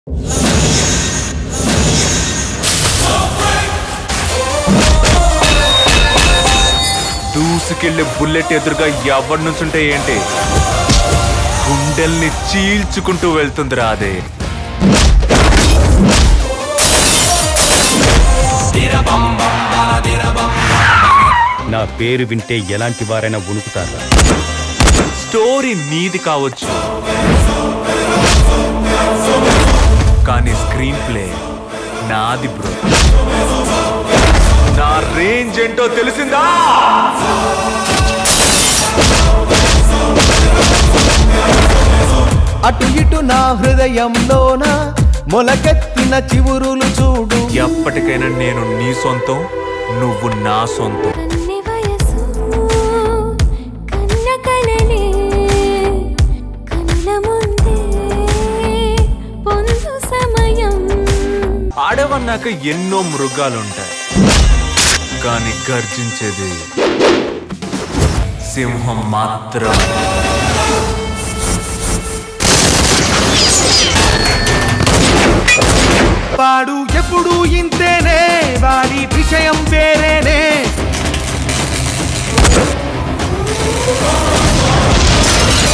దూసుకెళ్లి bullet ఎదురుగా ఎవరి నుంచుంటే ఏంటి గుండెల్ని చీల్చుకుంటూ వెళ్తుందిరా అదే నా పేరు వింటే ఎలాంటి వారైనా వణుకుతారా స్టోరీ నీది కావచ్చు కానీ స్క్రీన్ ప్లే నాది బ్రో నా రేంజ్ ఏంటో తెలిసిందా అటు ఇటు నా హృదయంలోన మొలకెత్తిన చివురులు చూడు ఎప్పటికైనా నేను నీ సొంతం నువ్వు నా సొంతం కన్నె వయసు కన్న కలలే కనుల ముందే పొందు సమయం ఆడవన్నాక ఎన్నో మృగాలుంటాయి కానీ గర్జించేది సింహం మాత్రం వాడు ఎప్పుడు ఇంతేనే వాడి విషయం వేరేనే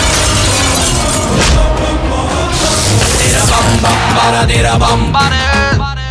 Ba-da-dee-da-bum, ba-da.